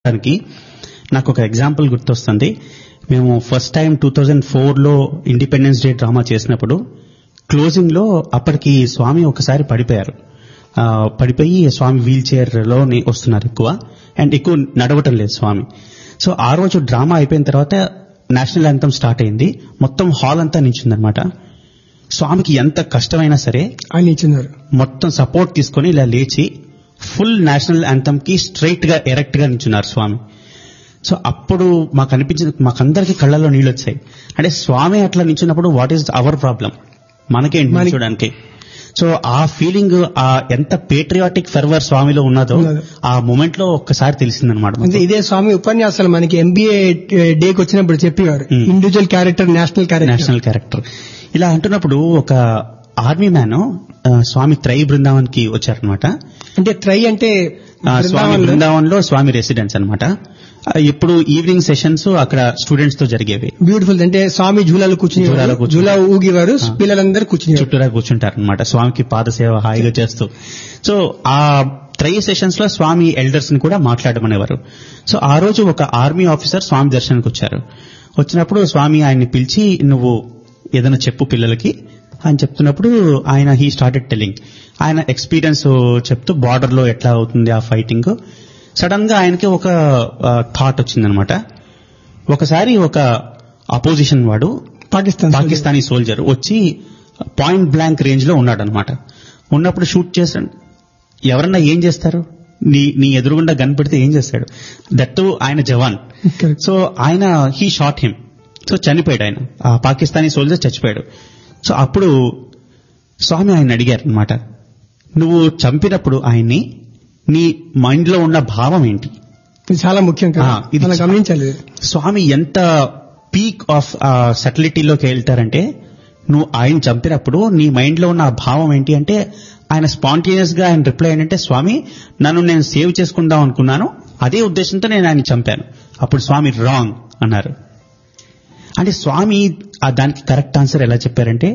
దానికి నాకు ఒక ఎగ్జాంపుల్ గుర్తొస్తుంది మేము ఫస్ట్ టైం టూ థౌజండ్ ఫోర్లో ఇండిపెండెన్స్ డే డ్రామా చేసినప్పుడు క్లోజింగ్ లో అప్పటికి స్వామి ఒకసారి పడిపోయారు ఆ, పడిపోయి స్వామి వీల్ చైర్ లో వస్తున్నారు ఎక్కువ అండ్ ఎక్కువ నడవటం లేదు స్వామి సో ఆ రోజు డ్రామా అయిపోయిన తర్వాత నేషనల్ యాంథమ్ స్టార్ట్ అయింది మొత్తం హాల్ అంతా నించిందనమాట స్వామికి ఎంత కష్టమైనా సరే ఆయన ఇచ్చినారు మొత్తం సపోర్ట్ తీసుకొని ఇలా లేచి ఫుల్ నేషనల్ యాంథమ్ కి స్ట్రైట్ గా ఎరెక్ట్ గా నించున్నారు స్వామి సో అప్పుడు మాకు అనిపించింది మాకందరికి కళ్ళలో నీళ్ళు వచ్చాయి అంటే స్వామి అట్లా నించున్నప్పుడు వాట్ ఈస్ అవర్ ప్రాబ్లం మనకేంటి మనకి- నిల్చోడానికి సో ఆ ఫీలింగ్ ఆ ఎంత పేట్రియాటిక్ ఫెర్వర్ స్వామిలో ఉన్నదో ఉన్నది. ఆ మూమెంట్ లో ఒక్కసారి తెలిసిందనమాట అంటే ఇదే స్వామి ఉపన్యాసాలు మనకి ఎంబీఏ డేకి వచ్చినప్పుడు చెప్పేవారు Hmm. Individual character national character national character ఇలా అంటున్నప్పుడు ఒక ఆర్మీ మ్యాన్ స్వామి త్రై బృందావన్ కి వచ్చారనమాట అంటే ట్రై అంటే ఆ, స్వామి బృందావనంలో బృందావన్ లో స్వామి రెసిడెన్స్ అనమాట ఇప్పుడు ఈవినింగ్ సెషన్స్ అక్కడ స్టూడెంట్స్ తో జరిగేవి బ్యూటిఫుల్ అంటే స్వామి జూలాలో కూర్చుని జూలాలో కూర్చుని- జూలా ఊగేవారు పిల్లలందరూ కూర్చుని చుట్టూరా కూర్చుంటారు అనమాట స్వామికి పాదసేవ హాయిగా చేస్తూ సో ఆ త్రై సెషన్స్ లో స్వామి ఎల్డర్స్ ని కూడా మాట్లాడమనేవారు సో ఆ రోజు ఒక ఆర్మీ ఆఫీసర్ స్వామి దర్శనానికి వచ్చారు వచ్చినప్పుడు స్వామి ఆయన్ని పిలిచి నువ్వు ఏదైనా చెప్పు పిల్లలకి అని చెప్తున్నప్పుడు ఆయన హీ స్టార్టెడ్ టెల్లింగ్ ఆయన ఎక్స్పీరియన్స్ చెప్తూ బార్డర్ లో ఎట్లా అవుతుంది ఆ ఫైటింగ్ సడన్ గా ఆయనకి ఒక థాట్ వచ్చిందనమాట ఒకసారి ఒక అపోజిషన్ వాడు పాకిస్తాన్ పాకిస్తానీ సోల్జర్ వచ్చి పాయింట్ బ్లాంక్ రేంజ్ లో ఉన్నాడు అనమాట ఉన్నప్పుడు షూట్ చేశాడు ఎవరన్నా ఏం చేస్తారు నీ నీ ఎదురుగుండా గన్ పెడితే ఏం చేస్తాడు దట్టు ఆయన జవాన్ Correct. సో ఆయన హీ షాట్ హిమ్ సో చనిపోయాడు ఆయన ఆ పాకిస్తానీ సోల్జర్ చచ్చిపోయాడు సో అప్పుడు స్వామి ఆయన అడిగారు అనమాట నువ్వు చంపినప్పుడు ఆయన్ని నీ మైండ్ లో ఉన్న భావం ఏంటి ఇది చాలా ముఖ్యం కదా ఆ, ఇది మనం చా- గమనించాలి స్వామి ఎంత పీక్ ఆఫ్ సెటిలిటీలోకి వెళ్తారంటే నువ్వు ఆయన చంపినప్పుడు నీ మైండ్ లో ఉన్న ఆ భావం ఏంటి అంటే ఆయన స్పాంటేనియస్ గా ఆయన రిప్లై ఏంటంటే స్వామి నన్ను నేను సేవ్ చేసుకుందాం అనుకున్నాను అదే ఉద్దేశంతో నేను ఆయన చంపాను అప్పుడు స్వామి రాంగ్ అన్నారు అంటే స్వామి ఆ దానికి కరెక్ట్ ఆన్సర్ ఎలా చెప్పారంటే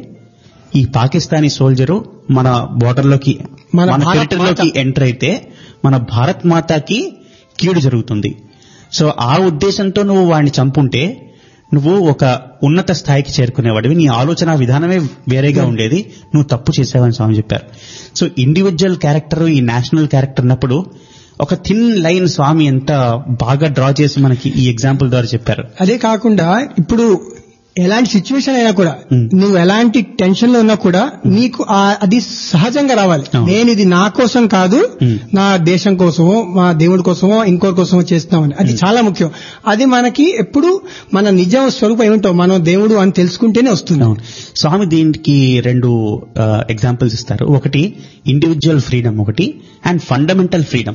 ఈ పాకిస్తానీ సోల్జరు మన బోర్డర్ లోకి మన మన భారత్ టెరిటరీలోకి ఎంటర్ అయితే మన భారత్ మాతాకి కీడు జరుగుతుంది సో ఆ ఉద్దేశంతో నువ్వు వాడిని చంపుంటే నువ్వు ఒక ఉన్నత స్థాయికి చేరుకునేవాడివి నీ ఆలోచన విధానమే వేరేగా ఉండేది నువ్వు తప్పు చేసావని స్వామి చెప్పారు సో ఇండివిజువల్ క్యారెక్టర్ ఈ నేషనల్ క్యారెక్టర్ అన్నప్పుడు ఒక థిన్ లైన్ స్వామి ఎంత బాగా డ్రా చేసి మనకి ఈ ఎగ్జాంపుల్ ద్వారా చెప్పారు అదే కాకుండా ఇప్పుడు ఎలాంటి సిచ్యువేషన్ అయినా కూడా Hmm. నువ్వు ఎలాంటి టెన్షన్ లో ఉన్నా కూడా నీకు ఆ- అది సహజంగా రావాలి అవును. నేను ఇది నా కోసం కాదు Hmm. నా దేశం కోసమో మా దేవుడి కోసమో ఇంకో కోసమో చేస్తున్నామని అది చాలా ముఖ్యం అది మనకి ఎప్పుడు మన నిజం స్వరూపం ఏమిటో మనం దేవుడు అని తెలుసుకుంటేనే వస్తుంది అవును స్వామి దీనికి రెండు ఎగ్జాంపుల్స్ ఇస్తారు ఒకటి ఇండివిజువల్ ఫ్రీడమ్ ఒకటి అండ్ ఫండమెంటల్ ఫ్రీడమ్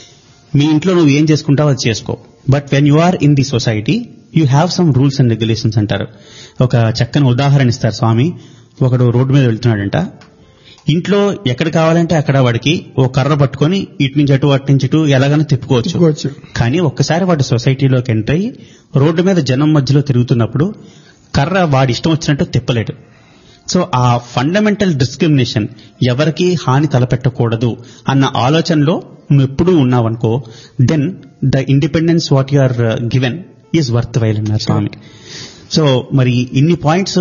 మీ ఇంట్లో నువ్వు ఏం చేసుకుంటావో అది చేసుకో but when you are in the society you have some rules and regulations అంటారు ఒక చక్కని ఉదాహరణ ఇస్తారు స్వామి ఒకడు రోడ్డు మీద వెళ్తున్నాడంట ఇంట్లో ఎక్కడ కావాలంటే అక్కడ వాడికి ఓ కర్ర పట్టుకొని ఇటు నుంచి అటు అటు నుంచి ఇటు ఎలాగైనా తిప్పుకోవచ్చు తిప్పుకోవచ్చు. కానీ ఒక్కసారి వాడు సొసైటీలోకి ఎంటర్ అయ్యి రోడ్డు మీద జనం మధ్యలో తిరుగుతున్నప్పుడు కర్ర వాడి ఇష్టం వచ్చినట్టు తిప్పలేడు సో ఆ ఫండమెంటల్ డిస్క్రిమినేషన్ ఎవరికి హాని తలపెట్టకూడదు అన్న ఆలోచనలో నువ్వు ఎప్పుడూ ఉన్నావనుకో then the independence what you are given is worth while అన్నారు స్వామి సో మరి ఇన్ని పాయింట్స్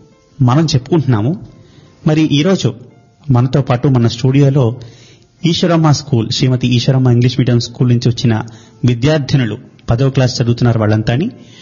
మనం చెప్పుకుంటున్నాము మరి ఈరోజు మనతో పాటు మన స్టూడియోలో Eswaramma school Srimathi Eswaramma English medium school నుంచి వచ్చిన విద్యార్థినులు పదో క్లాస్ చదువుతున్నారు వాళ్ళంతాని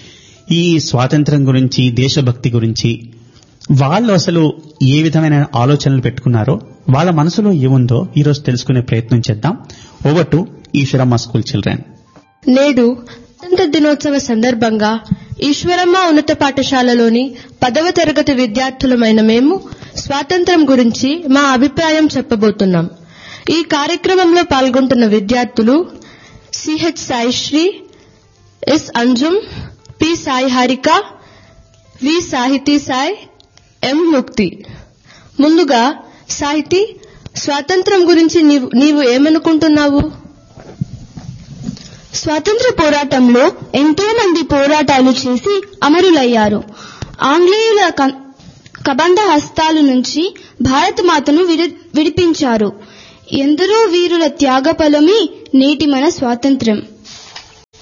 ఈ స్వాతంత్రం గురించి దేశభక్తి గురించి వాళ్ళు అసలు ఏ విధమైన ఆలోచనలు పెట్టుకున్నారో వాళ్ళ మనసులో ఏముందో ఈరోజు తెలుసుకునే ప్రయత్నం చేద్దాం over to Eswaramma school children నేడు స్వాతంత్ర దినోత్సవ సందర్భంగా ఈశ్వరమ్మ ఉన్నత పాఠశాలలోని పదవ తరగతి విద్యార్థులమైన మేము స్వాతంత్రం గురించి మా అభిప్రాయం చెప్పబోతున్నాం ఈ కార్యక్రమంలో పాల్గొంటున్న విద్యార్థులు CH Saisri S Anjum P Sai Harika V Sahithi Sai ఎం ముక్తి ముందుగా సాహితీ స్వాతంత్రం గురించి నీవు నీవు ఏమనుకుంటున్నావు స్వాతంత్ర పోరాటంలో ఎంతో మంది పోరాటాలు చేసి అమరులయ్యారు ఆంగ్లేయుల క- కబంధ హస్తాల నుంచి భారత మాతను విడి- విడిపించారు ఎందరో వీరుల త్యాగఫలమే నేటి మన స్వాతంత్ర్యం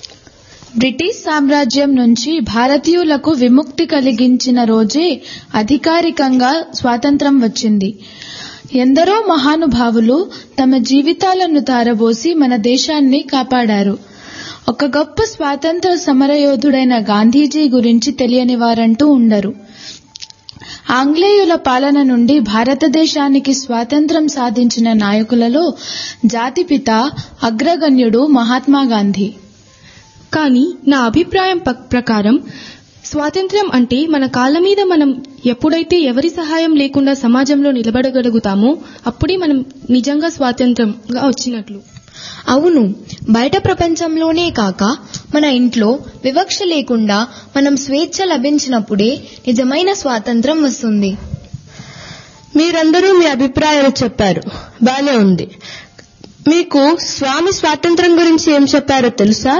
బ్రిటిష్ సామ్రాజ్యం నుంచి భారతీయులకు విముక్తి కలిగించిన రోజే అధికారికంగా స్వాతంత్రం వచ్చింది ఎందరో మహానుభావులు తమ జీవితాలను తారబోసి మన దేశాన్ని కాపాడారు ఒక గొప్ప స్వాతంత్ర సమరయోధుడైన గాంధీజీ గురించి తెలియని వారంటూ ఉండరు ఆంగ్లేయుల పాలన నుండి భారతదేశానికి స్వాతంత్రం సాధించిన నాయకులలో జాతిపిత అగ్రగణ్యుడు మహాత్మా గాంధీ కానీ నా అభిప్రాయం ప- ప్రకారం స్వాతంత్ర్యం అంటే మన కాళ్ళ మీద మనం ఎప్పుడైతే ఎవరి సహాయం లేకుండా సమాజంలో నిలబడగలుగుతామో అప్పుడే మనం నిజంగా స్వాతంత్రంగా వచ్చినట్లు అవును బయట ప్రపంచంలోనే కాక మన ఇంట్లో వివక్ష లేకుండా మనం స్వేచ్ఛ లభించినప్పుడే నిజమైన స్వాతంత్రం వస్తుంది మీరందరూ మీ అభిప్రాయాలు చెప్పారు బానే ఉంది మీకు స్వామి స్వాతంత్రం గురించి ఏం చెప్పారో తెలుసా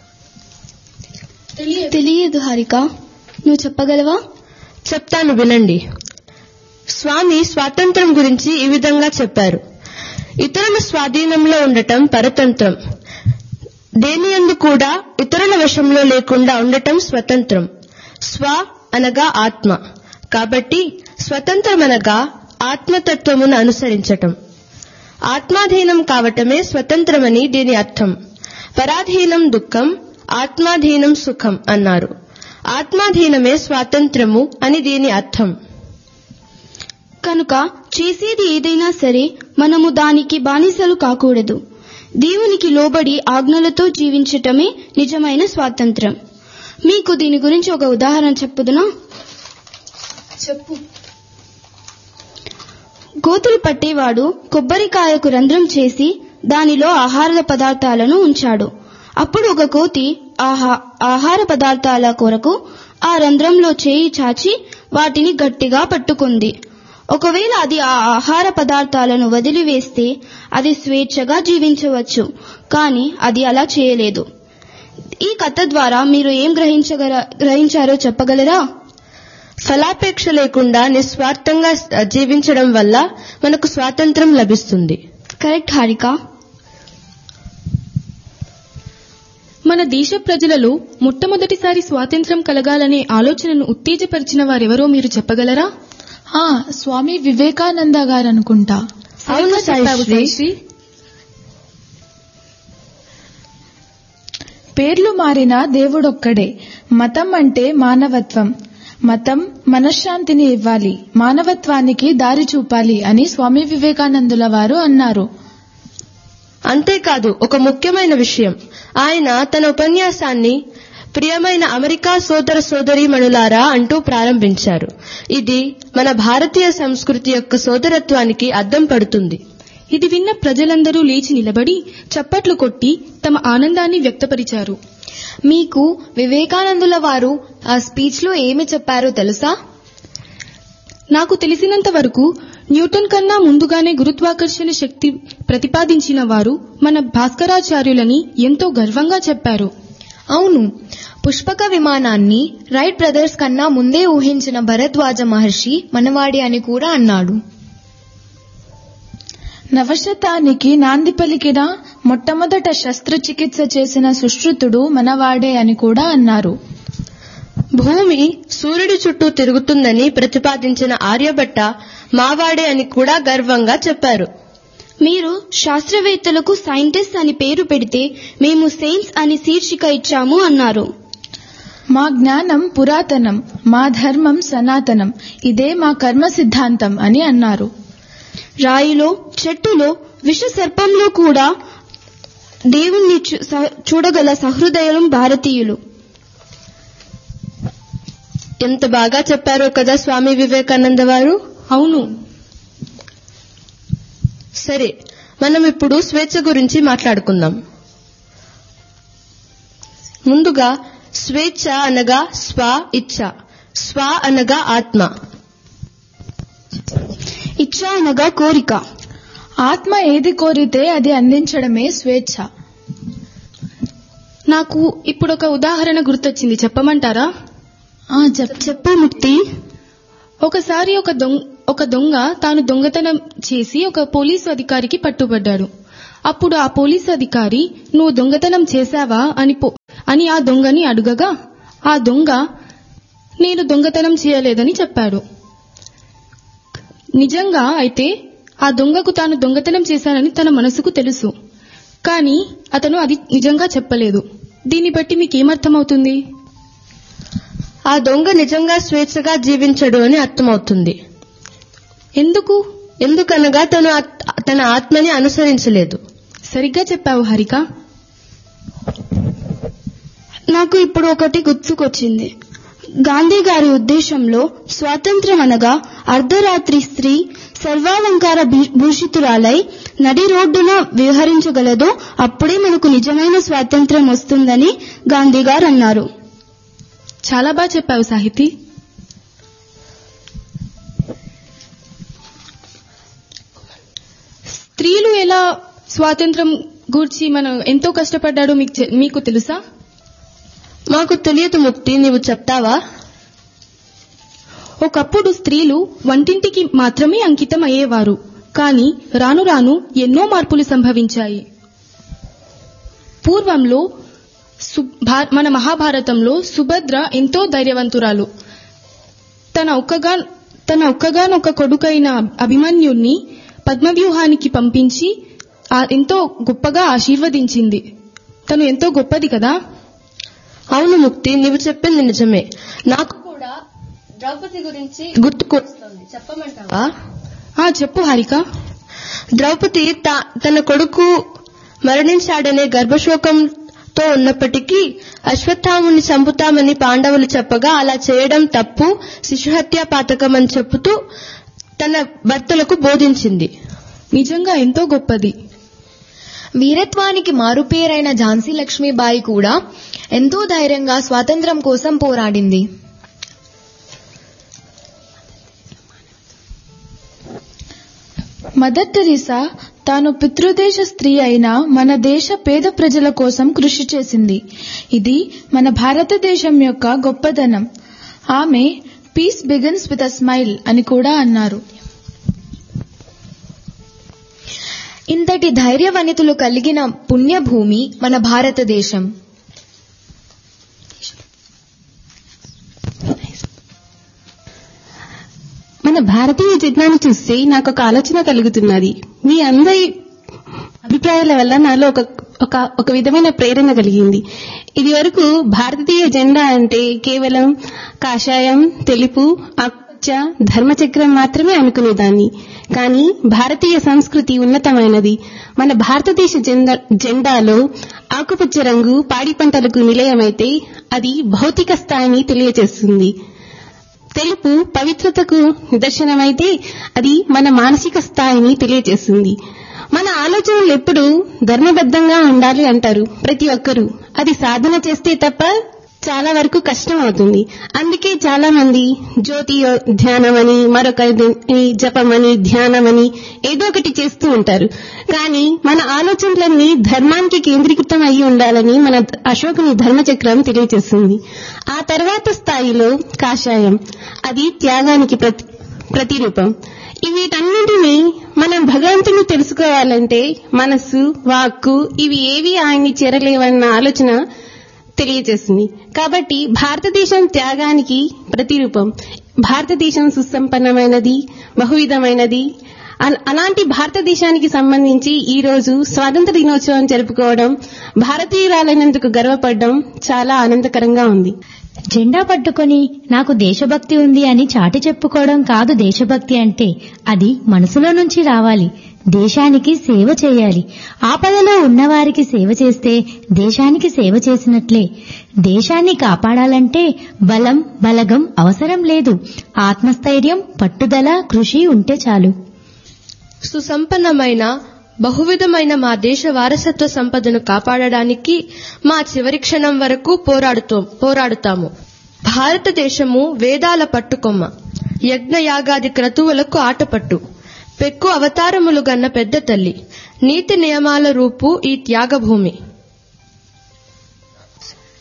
తెలియదు హారిక నువ్వు చెప్పగలవా చెప్తాను వినండి స్వామి స్వాతంత్రం గురించి ఈ విధంగా చెప్పారు ఇతరుల స్వాధీనంలో ఉండటం పరతంత్రం దేని యందు కూడా ఇతరుల వశంలో లేకుండా ఉండటం స్వతంత్రం స్వ అనగా ఆత్మ కాబట్టి స్వతంత్రం అనగా ఆత్మతత్వమును అనుసరించటం ఆత్మాధీనం కావటమే స్వతంత్రమని దీని అర్థం పరాధీనం దుఃఖం ఆత్మాధీనం సుఖం అన్నారు ఆత్మాధీనమే స్వాతంత్రము అని దీని అర్థం కనుక చేసేది ఏదైనా సరే మనము దానికి బానిసలు కాకూడదు దేవునికి లోబడి ఆజ్ఞలతో జీవించటమే నిజమైన స్వాతంత్రం మీకు దీని గురించి ఒక ఉదాహరణ చెప్పుదునా చెప్పు గోతులు పట్టేవాడు కొబ్బరికాయకు రంధ్రం చేసి దానిలో ఆహార పదార్థాలను ఉంచాడు అప్పుడు ఒక కోతి ఆహా- ఆహార పదార్థాల కొరకు ఆ రంధ్రంలో చేయి చాచి వాటిని గట్టిగా పట్టుకుంది ఒకవేళ అది ఆ ఆహార పదార్థాలను వదిలివేస్తే అది స్వేచ్ఛగా జీవించవచ్చు కానీ అది అలా చేయలేదు ఈ కథ ద్వారా మీరు ఏం గ్రహించగల గ్రహించారో చెప్పగలరా ఫలాపేక్ష లేకుండా నిస్వార్థంగా జీవించడం వల్ల మనకు స్వాతంత్రం లభిస్తుంది కరెక్ట్ హారిక మన దేశ ప్రజలలో మొట్టమొదటిసారి స్వాతంత్ర్యం కలగాలనే ఆలోచనను ఉత్తేజపరిచిన వారెవరో మీరు చెప్పగలరా ఆ స్వామి వివేకానంద గారు అనుకుంటా అవును చెప్పావు సాయిశ్రీ. సాయిశ్రీ. పేర్లు మారిన దేవుడొక్కడే మతం అంటే మానవత్వం మతం మనశ్శాంతిని ఇవ్వాలి మానవత్వానికి దారి చూపాలి అని స్వామి వివేకానందుల వారు అన్నారు అంతేకాదు ఒక ముఖ్యమైన విషయం ఆయన తన ఉపన్యాసాన్ని ప్రియమైన అమెరికా సోదర సోదరీమణులారా అంటూ ప్రారంభించారు ఇది మన భారతీయ సంస్కృతి యొక్క సోదరత్వానికి అద్దం పడుతుంది ఇది విన్న ప్రజలందరూ లేచి నిలబడి చప్పట్లు కొట్టి తమ ఆనందాన్ని వ్యక్తపరిచారు మీకు వివేకానందుల వారు ఆ స్పీచ్ లో ఏమి చెప్పారో తెలుసా నాకు తెలిసినంత వరకు న్యూటన్ కన్నా ముందుగానే గురుత్వాకర్షణ శక్తి ప్రతిపాదించిన వారు మన భాస్కరాచార్యులని ఎంతో గర్వంగా చెప్పారు అవును పుష్పక విమానాన్ని రైట్ బ్రదర్స్ కన్నా ముందే ఊహించిన భరద్వాజ మహర్షి మనవాడి అని కూడా అన్నాడు నవశతానికి నాంది పలికిన మొట్టమొదట శస్త్రచికిత్స చేసిన సుశ్రుతుడు మనవాడే అని కూడా అన్నారు భూమి సూర్యుడి చుట్టూ తిరుగుతుందని ప్రతిపాదించిన ఆర్యభట్ట మావాడే అని కూడా గర్వంగా చెప్పారు మీరు శాస్త్రవేత్తలకు సైంటిస్ట్ అని పేరు పెడితే మేము సైన్స్ అని శీర్షిక ఇచ్చాము అన్నారు మా జ్ఞానం పురాతనం మా ధర్మం సనాతనం ఇదే మా కర్మ సిద్ధాంతం అని అన్నారు రాయిలో చెట్టులో విష సర్పంలో కూడా దేవుణ్ణి చూ- స- చూడగల సహృదయం భారతీయులు ఎంత బాగా చెప్పారో కదా స్వామి వివేకానంద వారు అవును సరే మనం ఇప్పుడు స్వేచ్ఛ గురించి మాట్లాడుకుందాం ముందుగా స్వేచ్ఛ అనగా స్వ ఇచ్ఛ స్వ అనగా ఆత్మ ఇచ్చ అనగా కోరిక ఆత్మ ఏది కోరితే అది అందించడమే స్వేచ్ఛ నాకు ఇప్పుడు ఒక ఉదాహరణ గుర్తొచ్చింది చెప్పమంటారా ఆ చెప్ చెప్పు ముక్తి ఒకసారి ఒక దొంగ ఒక దొంగ తాను దొంగతనం చేసి ఒక పోలీసు అధికారికి పట్టుబడ్డాడు అప్పుడు ఆ పోలీసు అధికారి నువ్వు దొంగతనం చేశావా అని పో- అని ఆ దొంగని అడుగగా ఆ దొంగ నేను దొంగతనం చేయలేదని చెప్పాడు నిజంగా అయితే ఆ దొంగకు తాను దొంగతనం చేశానని తన మనసుకు తెలుసు కానీ అతను అది నిజంగా చెప్పలేదు దీన్ని బట్టి మీకేమర్థమవుతుంది ఆ దొంగ నిజంగా స్వేచ్ఛగా జీవించడు అని అర్థమవుతుంది ఎందుకు ఎందుకనగా తను ఆత్- తన ఆత్మని అనుసరించలేదు సరిగ్గా చెప్పావు హరిక నాకు ఇప్పుడు ఒకటి గుర్తుకొచ్చింది గాంధీ గారి ఉద్దేశంలో స్వాతంత్ర్యం అనగా అర్ధరాత్రి స్త్రీ సర్వాలంకార భీ- భూషితురాలై నడి రోడ్డున విహరించగలదో అప్పుడే మనకు నిజమైన స్వాతంత్ర్యం వస్తుందని గాంధీ గారు అన్నారు చాలా బాగా చెప్పావు సాహితి స్త్రీలు ఎలా స్వాతంత్రం గూర్చి మనం ఎంతో కష్టపడ్డాడో మీకు చె- మీకు తెలుసా మాకు తెలియదు ముక్తి నీవు చెప్తావా ఒకప్పుడు స్త్రీలు వంటింటికి మాత్రమే అంకితం అయ్యేవారు కానీ రాను రాను ఎన్నో మార్పులు సంభవించాయి పూర్వంలో సు- భా- మన మహాభారతంలో సుభద్ర ఎంతో ధైర్యవంతురాలు తన ఒక్కగా తన ఒక్కగానొక్క కొడుకైన అభిమన్యుణ్ణి పద్మవ్యూహానికి పంపించి ఆ- ఎంతో గొప్పగా ఆశీర్వదించింది తను ఎంతో గొప్పది కదా అవును ముక్తి నీవు చెప్పింది నిజమే నాకు కూడా ద్రౌపది గురించి గుర్తుకొస్తుంది చెప్పమంటావా ఆ చెప్పు హారిక ద్రౌపది తా- తన కొడుకు మరణించాడనే గర్భశోకంతో ఉన్నప్పటికీ అశ్వత్థాముని చంపుతామని పాండవులు చెప్పగా అలా చేయడం తప్పు శిశుహత్య పాతకం అని చెబుతూ తన భర్తలకు బోధించింది నిజంగా ఎంతో గొప్పది వీరత్వానికి మారుపేరైన ఝాన్సీ లక్ష్మీబాయి కూడా ఎంతో ధైర్యంగా స్వాతంత్ర్యం కోసం పోరాడింది మదర్ టెరిసా తాను పితృదేశ స్త్రీ అయిన మన దేశ పేద ప్రజల కోసం కృషి చేసింది ఇది మన భారతదేశం యొక్క గొప్పదనం ఆమె peace begins with a smile అని కూడా అన్నారు ఇంతటి ధైర్యవనితులు కలిగిన పుణ్యభూమి మన భారతదేశం మన భారతీయ జెండాను చూస్తే నాకు ఒక ఆలోచన కలుగుతున్నది మీ అందరి అభిప్రాయాల వల్ల నాలో ఒక ఒక ఒక విధమైన ప్రేరణ కలిగింది ఇది వరకు భారతీయ జెండా అంటే కేవలం కాషాయం తెలుపు ఆకుపచ్చ ధర్మచక్రం మాత్రమే అనుకునేదాన్ని కానీ భారతీయ సంస్కృతి ఉన్నతమైనది మన భారతదేశ జెండా జెండాలో ఆకుపచ్చ రంగు పాడి పంటలకు నిలయమైతే అది భౌతిక స్థాయిని తెలియజేస్తుంది తెలుపు పవిత్రతకు నిదర్శనమైతే అది మన మానసిక స్థాయిని తెలియజేస్తుంది మన ఆలోచనలు ఎప్పుడు ధర్మబద్ధంగా ఉండాలి అంటారు ప్రతి ఒక్కరూ అది సాధన చేస్తే తప్ప చాలా వరకు కష్టం అవుతుంది అందుకే చాలా మంది జ్యోతి ధ్యానం అని మరొక జపం అని ధ్యానం అని ఏదో ఒకటి చేస్తూ ఉంటారు కానీ మన ఆలోచనలన్నీ ధర్మానికి కేంద్రీకృతం అయి ఉండాలని మన అశోకుని ధర్మచక్రం తెలియజేస్తుంది ఆ తర్వాత స్థాయిలో కాషాయం అది త్యాగానికి ప్రతి ప్రతిరూపం వీటన్నింటినీ మనం భగవంతుని తెలుసుకోవాలంటే మనస్సు వాక్కు ఇవి ఏవి ఆయన్ని చేరలేవన్న ఆలోచన తెలియజేస్తుంది కాబట్టి భారతదేశం త్యాగానికి ప్రతిరూపం భారతదేశం సుసంపన్నమైనది బహువిధమైనది అల- అలాంటి భారతదేశానికి సంబంధించి ఈ రోజు స్వాతంత్ర దినోత్సవం జరుపుకోవడం భారతీయురాలైనందుకు గర్వపడడం చాలా ఆనందకరంగా ఉంది జెండా పట్టుకొని నాకు దేశభక్తి ఉంది అని చాటి చెప్పుకోవడం కాదు దేశభక్తి అంటే అది మనసులో నుంచి రావాలి దేశానికి సేవ చేయాలి ఆపదలో ఉన్నవారికి సేవ చేస్తే దేశానికి సేవ చేసినట్లే దేశాన్ని కాపాడాలంటే బలం బలగం అవసరం లేదు ఆత్మస్థైర్యం పట్టుదల కృషి ఉంటే చాలు సుసంపన్నమైన బహువిధమైన మా దేశ వారసత్వ సంపదను కాపాడడానికి మా చివరి క్షణం వరకు పోరాడుతో పోరాడుతాము భారతదేశము వేదాల పట్టుకొమ్మ యజ్ఞయాగాది క్రతువులకు ఆటపట్టు పెక్కు అవతారములు గన్న పెద్ద తల్లి నీతి నియమాల రూపు ఈ త్యాగభూమి